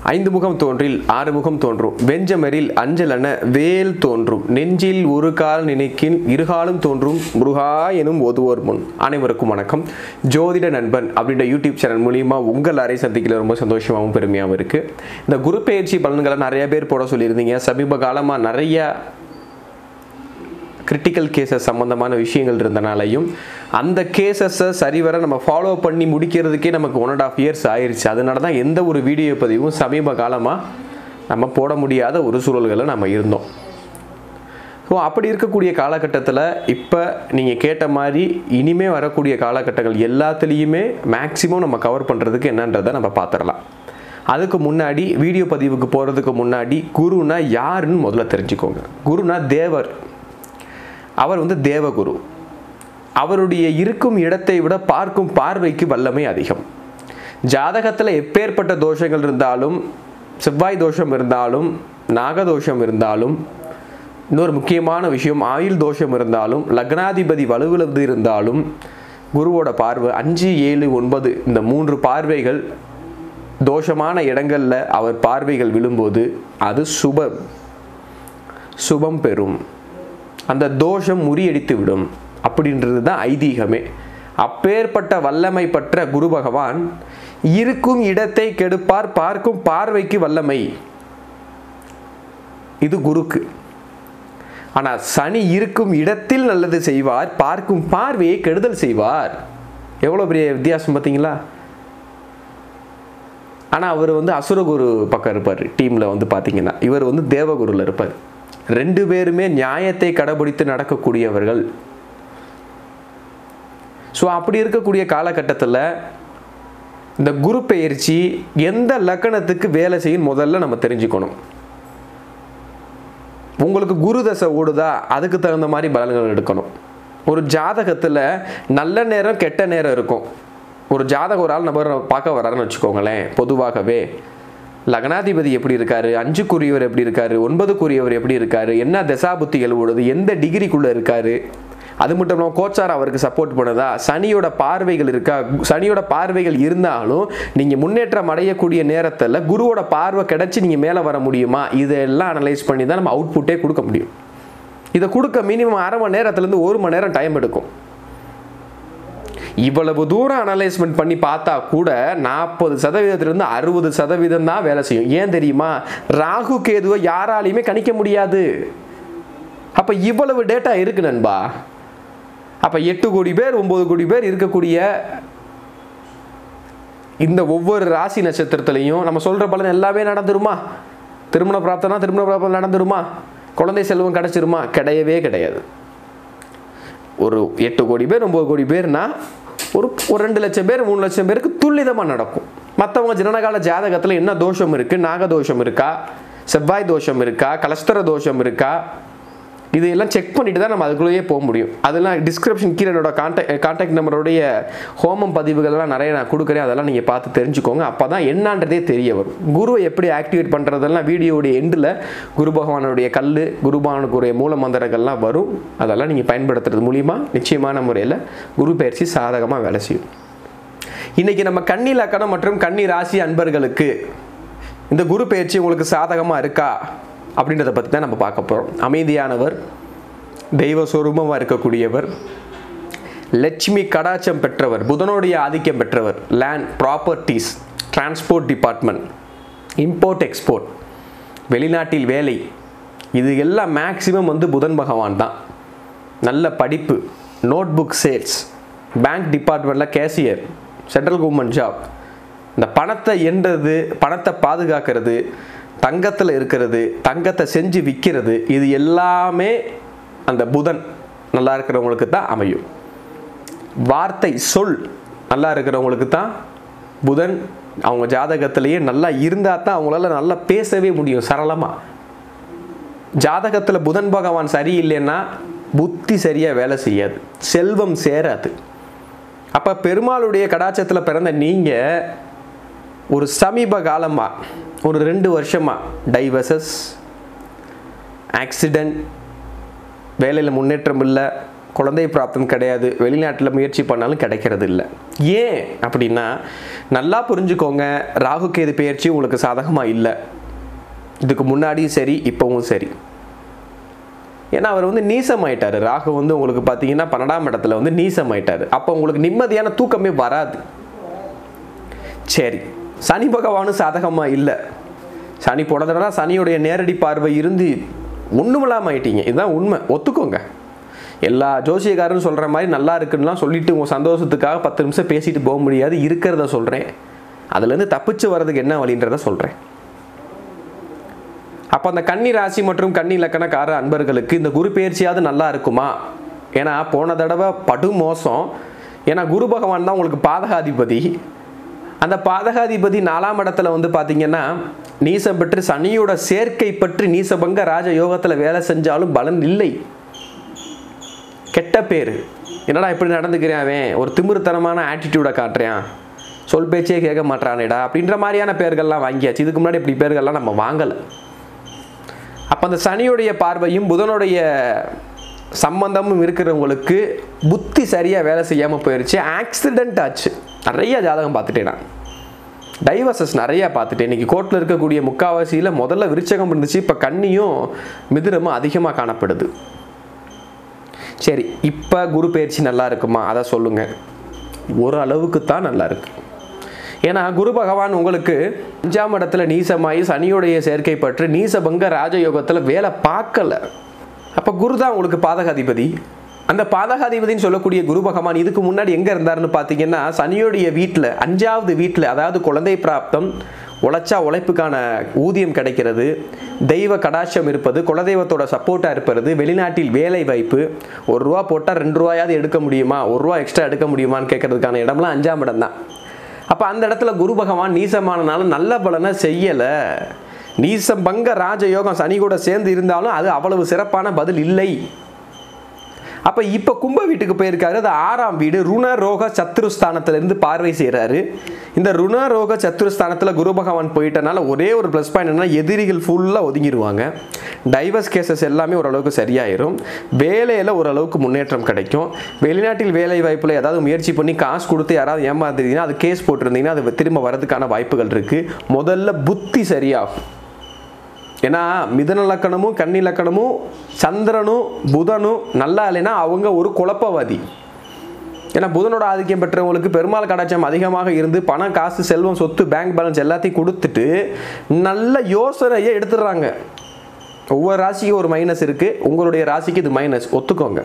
ஐந்து முகம் தோன்றில் ஆறு முகம் தோன்றும் வெஞ்சமரில் அஞ்சலென வேல் தோன்றும் நெஞ்சில் ஒரு கால் நினைக்கின் இருகாலும் தோன்றும் முருகா எனும் ஓதுவோர் முன் அனைவருக்கும் வணக்கம் ஜோதிட நண்பன் அப்படின்ற யூடியூப் சேனல் மூலியமா உங்கள் அறை சந்திக்கல ரொம்ப சந்தோஷமாகவும் பெருமையாகவும் இருக்கு இந்த குரு பயிற்சி பலன்களை நிறைய பேர் போட சொல்லியிருந்தீங்க சமீப காலமாக நிறைய கிரிட்டிக்கல் கேசஸ் சம்மந்தமான விஷயங்கள் இருந்தனாலையும் அந்த கேசஸை சரிவர நம்ம ஃபாலோ பண்ணி முடிக்கிறதுக்கே நமக்கு ஒன் அண்ட் ஆஃப் இயர்ஸ் ஆயிருச்சு அதனால தான் எந்த ஒரு வீடியோ பதிவும் சமீப காலமாக நம்ம போட முடியாத ஒரு சூழல்களில் நம்ம இருந்தோம் ஸோ அப்படி இருக்கக்கூடிய காலகட்டத்தில் இப்போ நீங்கள் கேட்ட மாதிரி இனிமே வரக்கூடிய காலகட்டங்கள் எல்லாத்துலேயுமே மேக்ஸிமம் நம்ம கவர் பண்ணுறதுக்கு என்னன்றதை நம்ம பார்த்துடலாம் அதுக்கு முன்னாடி வீடியோ பதிவுக்கு போகிறதுக்கு முன்னாடி குருனா யாருன்னு முதல்ல தெரிஞ்சுக்கோங்க குருனா தேவர் அவர் வந்து தேவகுரு அவருடைய இருக்கும் இடத்தை விட பார்க்கும் பார்வைக்கு வல்லமை அதிகம் ஜாதகத்தில் எப்பேற்பட்ட தோஷங்கள் இருந்தாலும் செவ்வாய் தோஷம் இருந்தாலும் நாகதோஷம் இருந்தாலும் இன்னொரு முக்கியமான விஷயம் ஆயுள் தோஷம் இருந்தாலும் லக்னாதிபதி வலுவிழந்து இருந்தாலும் குருவோட பார்வை அஞ்சு ஏழு ஒன்பது இந்த மூன்று பார்வைகள் தோஷமான இடங்களில் அவர் பார்வைகள் விழும்போது அது சுபம் சுபம் பெறும் அந்த தோஷம் முறியடித்து விடும் அப்படின்றது தான் ஐதீகமே அப்பேற்பட்ட வல்லமை பற்ற குரு பகவான் இருக்கும் இடத்தை கெடுப்பார் பார்க்கும் பார்வைக்கு வல்லமை இது குருக்கு ஆனால் சனி இருக்கும் இடத்தில் நல்லது செய்வார் பார்க்கும் பார்வையை கெடுதல் செய்வார் எவ்வளோ பெரிய வித்தியாசம் பார்த்தீங்களா ஆனால் அவர் வந்து அசுரகுரு பக்கம் இருப்பார் டீமில் வந்து பார்த்தீங்கன்னா இவர் வந்து தேவகுருவில் இருப்பார் ரெண்டு பேருமே நியாயத்தை கடைபிடித்து நடக்கக்கூடியவர்கள் ஸோ அப்படி இருக்கக்கூடிய காலகட்டத்தில் இந்த குரு பயிற்சி எந்த லக்கணத்துக்கு வேலை செய்யும் முதல்ல நம்ம தெரிஞ்சுக்கணும் உங்களுக்கு குரு தசை ஓடுதா அதுக்கு தகுந்த மாதிரி பலன்கள் எடுக்கணும் ஒரு ஜாதகத்தில் நல்ல நேரம் கெட்ட நேரம் இருக்கும் ஒரு ஜாதகம் ஒரு ஆள் நபர் பார்க்க வராருன்னு வச்சுக்கோங்களேன் பொதுவாகவே லக்னாதிபதி எப்படி இருக்காரு அஞ்சுக்குரியவர் எப்படி இருக்காரு ஒன்பதுக்குரியவர் எப்படி இருக்காரு என்ன தசாபுத்திகள் ஓடுது எந்த டிகிரிக்குள்ளே இருக்காரு அது மட்டும் இல்லாமல் கோச்சார் அவருக்கு சப்போர்ட் பண்ணுதா சனியோட பார்வைகள் இருக்கா சனியோட பார்வைகள் இருந்தாலும் நீங்கள் முன்னேற்றம் அடையக்கூடிய நேரத்தில் குருவோட பார்வை கிடச்சி நீங்கள் மேலே வர முடியுமா இதெல்லாம் அனலைஸ் பண்ணி தான் நம்ம அவுட்புட்டே கொடுக்க முடியும் இதை கொடுக்க மினிமம் அரை மணி நேரத்துலேருந்து ஒரு மணி நேரம் டைம் எடுக்கும் இவ்வளவு தூரம் அனலைஸ்மெண்ட் பண்ணி பார்த்தா கூட நாற்பது சதவீதத்திலிருந்து அறுபது சதவீதம் தான் வேலை செய்யும் ஏன் தெரியுமா ராகு கேதுவை யாராலையுமே கணிக்க முடியாது அப்போ இவ்வளவு டேட்டா இருக்கு நண்பா அப்போ எட்டு கோடி பேர் ஒம்பது கோடி பேர் இருக்கக்கூடிய இந்த ஒவ்வொரு ராசி நட்சத்திரத்துலையும் நம்ம சொல்கிற பலன் எல்லாமே நடந்துருமா திருமண பிராப்தனா திருமண பிராப்தம் நடந்துருமா குழந்தை செல்வம் கிடைச்சிருமா கிடையவே கிடையாது ஒரு எட்டு கோடி பேர் ஒம்பது கோடி பேர்னா ஒரு ஒரு ரெண்டு லட்சம் பேர் மூணு லட்சம் பேருக்கு துல்லிதமாக நடக்கும் மற்றவங்க ஜனனகால ஜாதகத்தில் என்ன தோஷம் இருக்குது நாகதோஷம் இருக்கா செவ்வாய் தோஷம் இருக்கா கலஸ்தர தோஷம் இருக்கா இதையெல்லாம் செக் பண்ணிட்டு தான் நம்ம அதுக்குள்ளேயே போக முடியும் அதெல்லாம் டிஸ்கிரிப்ஷன் கீழே என்னோட கான்டாக்ட் கான்டாக்ட் நம்பருடைய ஹோமம் பதிவுகள்லாம் நிறைய நான் கொடுக்குறேன் அதெல்லாம் நீங்கள் பார்த்து தெரிஞ்சுக்கோங்க அப்போ தான் என்னன்றதே தெரிய வரும் குருவை எப்படி ஆக்டிவேட் பண்ணுறதெல்லாம் வீடியோடைய எண்டில் குரு பகவானுடைய கல் குரு பகவானுக்குரிய மூல மந்திரங்கள்லாம் வரும் அதெல்லாம் நீங்கள் பயன்படுத்துறது மூலிமா நிச்சயமான முறையில் குரு பயிற்சி சாதகமாக வேலை செய்யும் இன்றைக்கி நம்ம கன்னி லக்கணம் மற்றும் கன்னி ராசி அன்பர்களுக்கு இந்த குரு பயிற்சி உங்களுக்கு சாதகமாக இருக்கா அப்படின்றத பற்றி தான் நம்ம பார்க்க போகிறோம் அமைதியானவர் தெய்வ சொரூபமாக இருக்கக்கூடியவர் லட்சுமி கடாச்சம் பெற்றவர் புதனுடைய ஆதிக்கம் பெற்றவர் land properties transport department import export வெளிநாட்டில் வேலை இது எல்லாம் மேக்சிமம் வந்து புதன் பகவான் தான் நல்ல படிப்பு நோட் புக் சேல்ஸ் பேங்க் டிபார்ட்மெண்ட்டில் கேசியர் சென்ட்ரல் கவர்மெண்ட் ஜாப் இந்த பணத்தை எண்றது பணத்தை பாதுகாக்கிறது தங்கத்தில் இருக்கிறது தங்கத்தை செஞ்சு விற்கிறது இது எல்லாமே அந்த புதன் நல்லா இருக்கிறவங்களுக்கு தான் அமையும் வார்த்தை சொல் நல்லா இருக்கிறவங்களுக்கு தான் புதன் அவங்க ஜாதகத்திலேயே நல்லா இருந்தால் தான் அவங்களால நல்லா பேசவே முடியும் சரளமாக ஜாதகத்தில் புதன் பகவான் சரியில்லைன்னா புத்தி சரியாக வேலை செய்யாது செல்வம் சேராது அப்போ பெருமாளுடைய கடாச்சத்தில் பிறந்த நீங்கள் ஒரு சமீப காலமாக ஒரு ரெண்டு வருஷமாக டைவர்சஸ் ஆக்சிடெண்ட் வேலையில் முன்னேற்றம் இல்லை குழந்தை பிராப்தம் கிடையாது வெளிநாட்டில் முயற்சி பண்ணாலும் கிடைக்கிறது இல்லை ஏன் அப்படின்னா நல்லா புரிஞ்சுக்கோங்க ராகு கேது பயிற்சி உங்களுக்கு சாதகமாக இல்லை இதுக்கு முன்னாடியும் சரி இப்போவும் சரி ஏன்னா அவர் வந்து நீசமாயிட்டார் ராகு வந்து உங்களுக்கு பார்த்தீங்கன்னா பன்னெண்டாம் இடத்துல வந்து நீசமாயிட்டார் அப்போ உங்களுக்கு நிம்மதியான தூக்கமே வராது சரி சனி பகவானும் சாதகமாக இல்லை சனி போனதுனா சனியுடைய நேரடி பார்வை இருந்து ஒன்றுமில்லாமல் ஆயிட்டீங்க இதுதான் உண்மை ஒத்துக்கோங்க எல்லா ஜோசியக்காரரும் சொல்கிற மாதிரி நல்லா இருக்குன்னுலாம் சொல்லிட்டு உங்கள் சந்தோஷத்துக்காக பத்து நிமிஷம் பேசிட்டு போக முடியாது இருக்கிறத சொல்கிறேன் அதுலேருந்து தப்பிச்சு வர்றதுக்கு என்ன வழின்றத சொல்கிறேன் அப்போ அந்த கன்னி ராசி மற்றும் கன்னி இலக்கணக்கார அன்பர்களுக்கு இந்த குரு பயிற்சியாவது நல்லா இருக்குமா ஏன்னா போன தடவை படு மோசம் ஏன்னா குரு பகவான் தான் உங்களுக்கு பாதகாதிபதி அந்த பாதகாதிபதி நாலாம் இடத்துல வந்து பார்த்தீங்கன்னா நீசம் பெற்று சனியோட சேர்க்கை பற்றி நீசபங்க ராஜ யோகத்தில் வேலை செஞ்சாலும் பலன் இல்லை கெட்ட பேர் என்னடா இப்படி நடந்துக்கிறேன் அவன் ஒரு திமிருத்தனமான ஆட்டிடியூடை காட்டுறான் சொல் பேச்சே கேட்க மாட்டானேடா அப்படின்ற மாதிரியான பேர்கள்லாம் வாங்கியாச்சு இதுக்கு முன்னாடி இப்படி பேர்கள்லாம் நம்ம வாங்கலை அப்போ அந்த சனியுடைய பார்வையும் புதனுடைய சம்பந்தமும் இருக்கிறவங்களுக்கு புத்தி சரியாக வேலை செய்யாமல் போயிடுச்சு ஆக்சிடென்ட் ஆச்சு நிறைய ஜாதகம் பார்த்துட்டேன் நான் டைவர்சஸ் நிறையா பார்த்துட்டேன் இன்னைக்கு கோர்ட்டில் இருக்கக்கூடிய முக்காவாசியில் முதல்ல விருச்சகம் இருந்துச்சு இப்போ கன்னியும் மிதுனமும் அதிகமாக காணப்படுது சரி இப்போ குரு பயிற்சி நல்லா இருக்குமா அதை சொல்லுங்கள் ஒரு அளவுக்கு தான் நல்லா இருக்கு ஏன்னா குரு பகவான் உங்களுக்கு அஞ்சாம் இடத்துல நீசமாயி சனியுடைய சேர்க்கை பற்றி நீசபங்க ராஜயோகத்தில் வேலை பார்க்கல அப்போ குரு தான் உங்களுக்கு பாதகாதிபதி அந்த பாதகாதிபதினு சொல்லக்கூடிய குரு பகவான் இதுக்கு முன்னாடி எங்கே இருந்தாருன்னு பார்த்தீங்கன்னா சனியுடைய வீட்டில் அஞ்சாவது வீட்டில் அதாவது குழந்தை பிராப்தம் உழைச்சா உழைப்புக்கான ஊதியம் கிடைக்கிறது தெய்வ கடாட்சம் இருப்பது குலதெய்வத்தோட சப்போர்ட்டாக இருப்பது வெளிநாட்டில் வேலை வாய்ப்பு ஒரு ரூபா போட்டால் ரெண்டு ரூபாயாவது எடுக்க முடியுமா ஒரு ரூபா எக்ஸ்ட்ரா எடுக்க முடியுமான்னு கேட்கறதுக்கான இடம்லாம் அஞ்சாம் இடம் தான் அப்போ அந்த இடத்துல குரு பகவான் நீசமானனால நல்ல பலனை செய்யலை நீசம் பங்க ராஜயோகம் சனி கூட சேர்ந்து இருந்தாலும் அது அவ்வளவு சிறப்பான பதில் இல்லை அப்போ இப்போ கும்ப வீட்டுக்கு போயிருக்காரு அது ஆறாம் வீடு ருண ரோக சத்துருஸ்தானத்திலிருந்து பார்வை செய்கிறாரு இந்த ருண ரோக சத்துருஸ்தானத்தில் குரு பகவான் போயிட்டனால ஒரே ஒரு ப்ளஸ் பாயிண்ட் என்னன்னா எதிரிகள் ஃபுல்லாக ஒதுங்கிடுவாங்க டைவர்ஸ் கேசஸ் எல்லாமே ஓரளவுக்கு சரியாயிரும் வேலையில் ஓரளவுக்கு முன்னேற்றம் கிடைக்கும் வெளிநாட்டில் வேலை வாய்ப்பில் ஏதாவது முயற்சி பண்ணி காசு கொடுத்து யாராவது ஏமாத்துறீங்கன்னா அது கேஸ் போட்டிருந்தீங்கன்னா அது திரும்ப வரதுக்கான வாய்ப்புகள் இருக்குது முதல்ல புத்தி சரியாகும் ஏன்னா மிதன லக்கணமும் கன்னி லக்கணமும் சந்திரனும் புதனும் நல்லா இல்லைன்னா அவங்க ஒரு குழப்பவாதி ஏன்னா புதனோட ஆதிக்கம் பெற்றவங்களுக்கு பெருமாள் கடாட்சம் அதிகமாக இருந்து பணம் காசு செல்வம் சொத்து பேங்க் பேலன்ஸ் எல்லாத்தையும் கொடுத்துட்டு நல்ல யோசனையை எடுத்துடுறாங்க ஒவ்வொரு ராசிக்கும் ஒரு மைனஸ் இருக்குது உங்களுடைய ராசிக்கு இது மைனஸ் ஒத்துக்கோங்க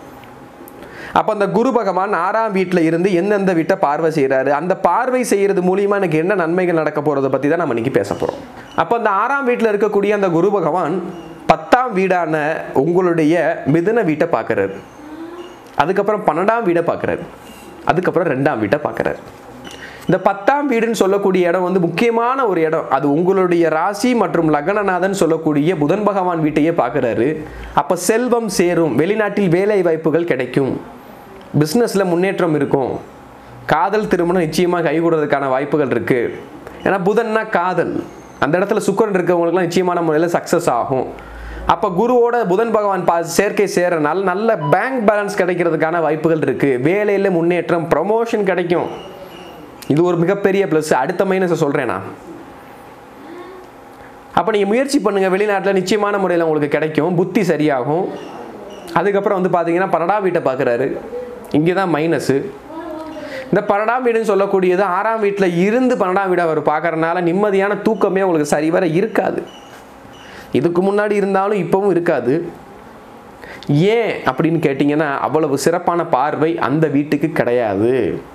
அப்போ அந்த குரு பகவான் ஆறாம் வீட்டில் இருந்து எந்தெந்த வீட்டை பார்வை செய்கிறாரு அந்த பார்வை செய்கிறது மூலியமாக எனக்கு என்ன நன்மைகள் நடக்க போகிறத பற்றி தான் நம்ம இன்னைக்கு பேச போகிறோம் அப்போ அந்த ஆறாம் வீட்டில் இருக்கக்கூடிய அந்த குரு பகவான் பத்தாம் வீடான உங்களுடைய மிதுன வீட்டை பார்க்குறாரு அதுக்கப்புறம் பன்னெண்டாம் வீடை பார்க்குறாரு அதுக்கப்புறம் ரெண்டாம் வீட்டை பார்க்குறாரு இந்த பத்தாம் வீடுன்னு சொல்லக்கூடிய இடம் வந்து முக்கியமான ஒரு இடம் அது உங்களுடைய ராசி மற்றும் லக்னநாதன் சொல்லக்கூடிய புதன் பகவான் வீட்டையே பார்க்குறாரு அப்போ செல்வம் சேரும் வெளிநாட்டில் வேலை வாய்ப்புகள் கிடைக்கும் பிஸ்னஸில் முன்னேற்றம் இருக்கும் காதல் திருமணம் நிச்சயமாக கைகூடுறதுக்கான வாய்ப்புகள் இருக்குது ஏன்னா புதன்னா காதல் அந்த இடத்துல சுக்கரன் இருக்கவங்களுக்குலாம் நிச்சயமான முறையில் சக்ஸஸ் ஆகும் அப்போ குருவோட புதன் பகவான் பா சேர்க்கை சேரனால நல்ல பேங்க் பேலன்ஸ் கிடைக்கிறதுக்கான வாய்ப்புகள் இருக்குது வேலையில் முன்னேற்றம் ப்ரமோஷன் கிடைக்கும் இது ஒரு மிகப்பெரிய ப்ளஸ் அடுத்த மைனஸை சொல்கிறேன் நான் அப்போ நீங்கள் முயற்சி பண்ணுங்கள் வெளிநாட்டில் நிச்சயமான முறையில் உங்களுக்கு கிடைக்கும் புத்தி சரியாகும் அதுக்கப்புறம் வந்து பார்த்தீங்கன்னா பன்னெண்டாம் வீட்டை பார்க்குறாரு இங்கே தான் மைனஸு இந்த பன்னெண்டாம் வீடுன்னு சொல்லக்கூடியது ஆறாம் வீட்டில் இருந்து பன்னெண்டாம் வீடை அவர் பார்க்கறனால நிம்மதியான தூக்கமே உங்களுக்கு சரிவர இருக்காது இதுக்கு முன்னாடி இருந்தாலும் இப்போவும் இருக்காது ஏன் அப்படின்னு கேட்டிங்கன்னா அவ்வளவு சிறப்பான பார்வை அந்த வீட்டுக்கு கிடையாது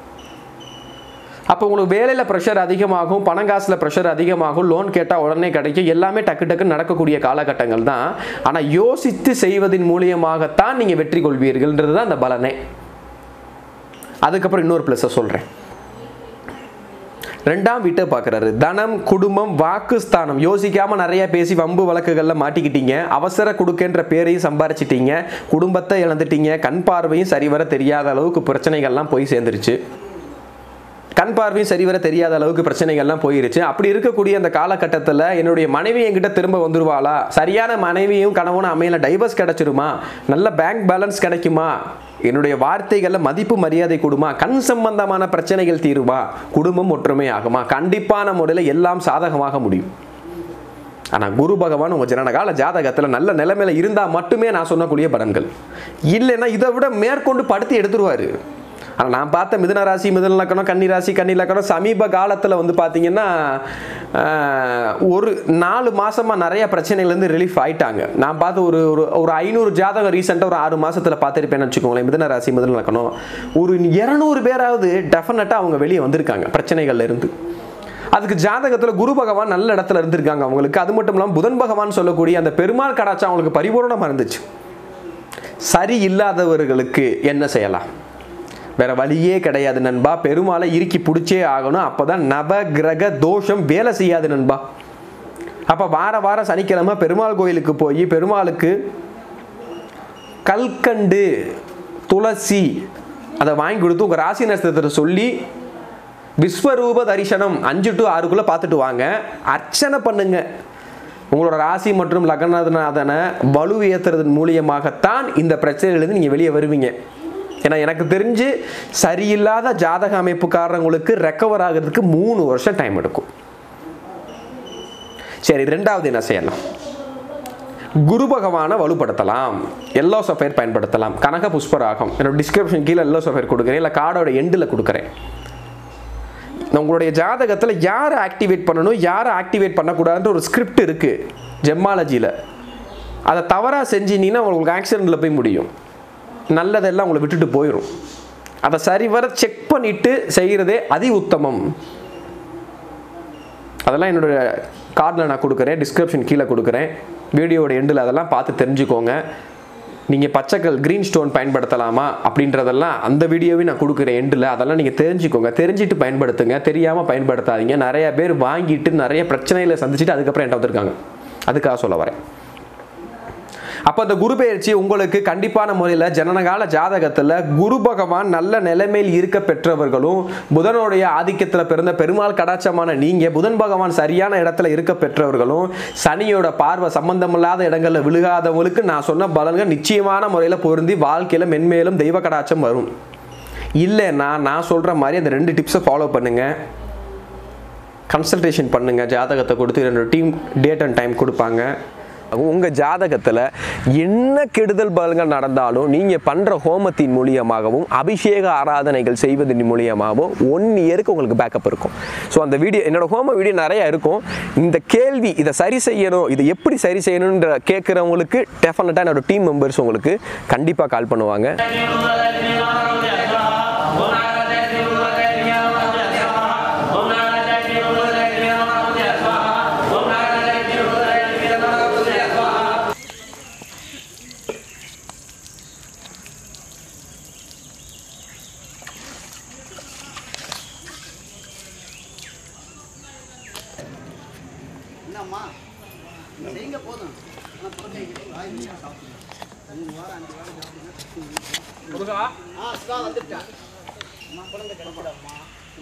அப்போ உங்களுக்கு வேலையில் ப்ரெஷர் அதிகமாகும் பணங்காசில் ப்ரெஷர் அதிகமாகும் லோன் கேட்டால் உடனே கிடைக்கும் எல்லாமே டக்கு டக்குன்னு நடக்கக்கூடிய காலகட்டங்கள் தான் ஆனால் யோசித்து செய்வதன் மூலியமாகத்தான் நீங்கள் வெற்றி கொள்வீர்கள்ன்றது தான் அந்த பலனே அதுக்கப்புறம் இன்னொரு ப்ளஸ்ஸை சொல்கிறேன் ரெண்டாம் வீட்டை பார்க்குறாரு தனம் குடும்பம் வாக்குஸ்தானம் யோசிக்காமல் நிறைய பேசி வம்பு வழக்குகளில் மாட்டிக்கிட்டீங்க அவசர கொடுக்கன்ற பேரையும் சம்பாரிச்சிட்டீங்க குடும்பத்தை இழந்துட்டீங்க கண் பார்வையும் சரிவர தெரியாத அளவுக்கு பிரச்சனைகள்லாம் போய் சேர்ந்துருச்சு கண் பார்வையும் சரிவர தெரியாத அளவுக்கு பிரச்சனைகள்லாம் போயிருச்சு அப்படி இருக்கக்கூடிய அந்த காலகட்டத்தில் என்னுடைய மனைவி என்கிட்ட திரும்ப வந்துருவாளா சரியான மனைவியும் கணவனும் அமையல டைவர்ஸ் கிடைச்சிருமா நல்ல பேங்க் பேலன்ஸ் கிடைக்குமா என்னுடைய வார்த்தைகளில் மதிப்பு மரியாதை கொடுமா கண் சம்பந்தமான பிரச்சனைகள் தீருமா குடும்பம் ஒற்றுமை ஆகுமா கண்டிப்பான முறையில் எல்லாம் சாதகமாக முடியும் ஆனால் குரு பகவான் உங்கள் ஜனனகால ஜாதகத்தில் நல்ல நிலைமையில இருந்தால் மட்டுமே நான் சொன்னக்கூடிய பலன்கள் இல்லைன்னா இதை விட மேற்கொண்டு படுத்தி எடுத்துருவாரு ஆனால் நான் பார்த்த மிதுன ராசி மிதுன லக்கணம் கன்னி ராசி கன்னி லக்கணம் சமீப காலத்தில் வந்து பார்த்தீங்கன்னா ஆஹ், ஒரு நாலு மாசமாக நிறைய பிரச்சனைகள்லேருந்து ரிலீஃப் ஆயிட்டாங்க நான் பார்த்து ஒரு ஒரு ஒரு ஐநூறு ஜாதகம் ரீசெண்டாக ஒரு ஆறு மாசத்தில் பார்த்துருப்பேன்னு வச்சுக்கோங்களேன் மிதுன ராசி மிதுன லக்கணம் ஒரு இரநூறு பேராவது டெஃபினட்டாக அவங்க வெளியே வந்திருக்காங்க பிரச்சனைகள்ல இருந்து அதுக்கு ஜாதகத்தில் குரு பகவான் நல்ல இடத்துல இருந்திருக்காங்க அவங்களுக்கு அது மட்டும் இல்லாமல் புதன் பகவான் சொல்லக்கூடிய அந்த பெருமாள் கடாச்சா அவங்களுக்கு பரிபூரணமாக இருந்துச்சு சரி இல்லாதவர்களுக்கு என்ன செய்யலாம் வேற வழியே கிடையாது நண்பா பெருமாளை இறுக்கி பிடிச்சே ஆகணும் அப்பதான் நவ கிரக தோஷம் வேலை செய்யாது நண்பா அப்ப வார வாரம் சனிக்கிழமை பெருமாள் கோயிலுக்கு போய் பெருமாளுக்கு கல்கண்டு துளசி அதை வாங்கி கொடுத்து உங்க ராசி நட்சத்திரத்தை சொல்லி விஸ்வரூப தரிசனம் அஞ்சு டு ஆறுக்குள்ள பார்த்துட்டு வாங்க அர்ச்சனை பண்ணுங்க உங்களோட ராசி மற்றும் லக்னநாதனை வலுவேற்றுறதன் மூலியமாகத்தான் இந்த பிரச்சனையிலேருந்து நீங்கள் வெளியே வருவீங்க ஏன்னா எனக்கு தெரிஞ்சு சரியில்லாத ஜாதக அமைப்புக்காரங்களுக்கு ரெக்கவர் ஆகிறதுக்கு மூணு வருஷம் டைம் எடுக்கும் சரி ரெண்டாவது என்ன செய்யலாம் குரு பகவானை வலுப்படுத்தலாம் எல்லோ சஃபயர் பயன்படுத்தலாம் கனக புஷ்பராகம் என்னோட டிஸ்கிரிப்ஷன் கீழே எல்லோ சஃபயர் கொடுக்குறேன் இல்லை கார்டோட எண்டில் கொடுக்குறேன் உங்களுடைய ஜாதகத்தில் யாரை ஆக்டிவேட் பண்ணணும் யாரை ஆக்டிவேட் பண்ணக்கூடாதுன்ற ஒரு ஸ்கிரிப்ட் இருக்குது ஜெம்மாலஜியில் அதை தவறாக செஞ்சீங்கன்னா உங்களுக்கு ஆக்சிடெண்ட்டில் போய் முடியும் நல்லதெல்லாம் உங்களை விட்டுட்டு போயிடும் அதை சரிவர செக் பண்ணிட்டு செய்கிறதே அதி உத்தமம் அதெல்லாம் என்னோட கார்டில் நான் கொடுக்குறேன் டிஸ்கிரிப்ஷன் கீழே கொடுக்குறேன் வீடியோட எண்டில் அதெல்லாம் பார்த்து தெரிஞ்சுக்கோங்க நீங்கள் பச்சைக்கல் க்ரீன் ஸ்டோன் பயன்படுத்தலாமா அப்படின்றதெல்லாம் அந்த வீடியோவே நான் கொடுக்குறேன் எண்டில் அதெல்லாம் நீங்கள் தெரிஞ்சுக்கோங்க தெரிஞ்சுட்டு பயன்படுத்துங்க தெரியாமல் பயன்படுத்தாதீங்க நிறைய பேர் வாங்கிட்டு நிறைய பிரச்சனைகளை சந்திச்சுட்டு அதுக்கப்புறம் என்கிட்ட வந்திருக்காங்க அதுக்காக சொல்ல வரேன் அப்போ அந்த குரு பெயர்ச்சி உங்களுக்கு கண்டிப்பான முறையில் ஜனனகால ஜாதகத்தில் குரு பகவான் நல்ல நிலைமையில் இருக்க பெற்றவர்களும் புதனுடைய ஆதிக்கத்தில் பிறந்த பெருமாள் கடாட்சமான நீங்கள் புதன் பகவான் சரியான இடத்துல இருக்க பெற்றவர்களும் சனியோட பார்வை சம்பந்தமில்லாத இடங்களில் விழுகாதவங்களுக்கு நான் சொன்ன பலன்கள் நிச்சயமான முறையில் பொருந்தி வாழ்க்கையில் மென்மேலும் தெய்வ கடாட்சம் வரும் இல்லைன்னா நான் சொல்கிற மாதிரி அந்த ரெண்டு டிப்ஸை ஃபாலோ பண்ணுங்கள் கன்சல்டேஷன் பண்ணுங்க ஜாதகத்தை கொடுத்து ரெண்டு டீம் டேட் அண்ட் டைம் கொடுப்பாங்க உங்கள் ஜாதகத்தில் என்ன கெடுதல் பலன்கள் நடந்தாலும் நீங்கள் பண்ணுற ஹோமத்தின் மூலியமாகவும் அபிஷேக ஆராதனைகள் செய்வதன் மூலியமாகவும் ஒன் இயருக்கு உங்களுக்கு பேக்கப் இருக்கும் ஸோ அந்த வீடியோ என்னோட ஹோம வீடியோ நிறையா இருக்கும் இந்த கேள்வி இதை சரி செய்யணும் இதை எப்படி சரி செய்யணுன்ற கேட்குறவங்களுக்கு டெஃபினட்டாக என்னோட டீம் மெம்பர்ஸ் உங்களுக்கு கண்டிப்பாக கால் பண்ணுவாங்க என்னம்மா செய்யுங்க போதும் ஆனால் குழந்தைங்க வாய் நீங்க சாப்பிடுங்க மூணு வாரம் அஞ்சு வாரம் சாப்பிடுங்க ஆ சுதா வந்துட்டா அம்மா குழந்தை கிடக்கூடாதும்மா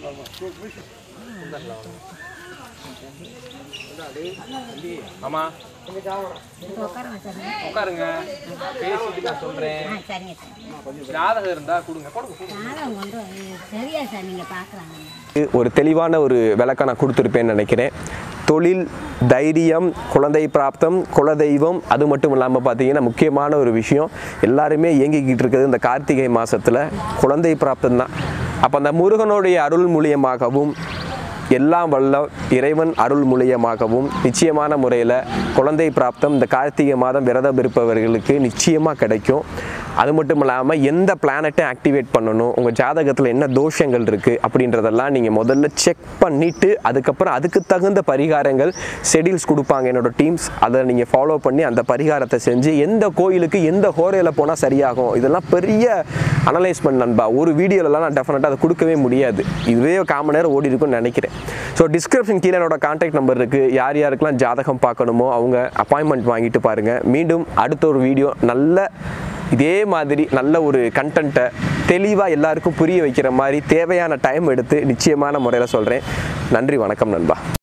ஆமா உட்காருங்க சார் உட்காருங்க பேசிட்டு நான் சொல்கிறேன் ஆ சரிங்க சார் ஜாதகம் இருந்தால் கொடுங்க கொடுங்க நானும் ஒன்றும் சரியா சார் நீங்கள் பார்க்கலாங்க ஒரு தெளிவான ஒரு விளக்கம் நான் கொடுத்துருப்பேன்னு நினைக்கிறேன் தொழில் தைரியம் குழந்தை பிராப்தம் குலதெய்வம் அது மட்டும் இல்லாமல் பார்த்தீங்கன்னா முக்கியமான ஒரு விஷயம் எல்லாருமே இயங்கிக்கிட்டு இருக்கிறது இந்த கார்த்திகை மாதத்தில் குழந்தை பிராப்தம் தான் அப்போ அந்த முருகனுடைய அருள் மூலியமாகவும் எல்லாம் வல்ல இறைவன் அருள் மூலியமாகவும் நிச்சயமான முறையில் குழந்தை பிராப்தம் இந்த கார்த்திகை மாதம் விரதம் இருப்பவர்களுக்கு நிச்சயமாக கிடைக்கும் அது மட்டும் இல்லாமல் எந்த பிளானட்டை ஆக்டிவேட் பண்ணணும் உங்கள் ஜாதகத்தில் என்ன தோஷங்கள் இருக்குது அப்படின்றதெல்லாம் நீங்கள் முதல்ல செக் பண்ணிவிட்டு அதுக்கப்புறம் அதுக்கு தகுந்த பரிகாரங்கள் ஷெடியூல்ஸ் கொடுப்பாங்க என்னோட டீம்ஸ் அதை நீங்கள் ஃபாலோ பண்ணி அந்த பரிகாரத்தை செஞ்சு எந்த கோயிலுக்கு எந்த ஹோரையில் போனால் சரியாகும் இதெல்லாம் பெரிய அனலைஸ்மெண்ட் நண்பா ஒரு வீடியோலலாம் நான் டெஃபினட்டாக அதை கொடுக்கவே முடியாது இதுவே காமன் நேரம் ஓடி இருக்கும்னு நினைக்கிறேன் ஸோ டிஸ்கிரிப்ஷன் கீழே என்னோட கான்டாக்ட் நம்பர் இருக்குது யார் யாருக்கெல்லாம் ஜாதகம் பார்க்கணுமோ அவங்க அப்பாயின்மெண்ட் வாங்கிட்டு பாருங்கள் மீண்டும் அடுத்த ஒரு வீடியோ நல்ல இதே மாதிரி நல்ல ஒரு கண்டென்ட்டை தெளிவாக எல்லாருக்கும் புரிய வைக்கிற மாதிரி தேவையான டைம் எடுத்து நிச்சயமான முறையில் சொல்கிறேன் நன்றி வணக்கம் நண்பா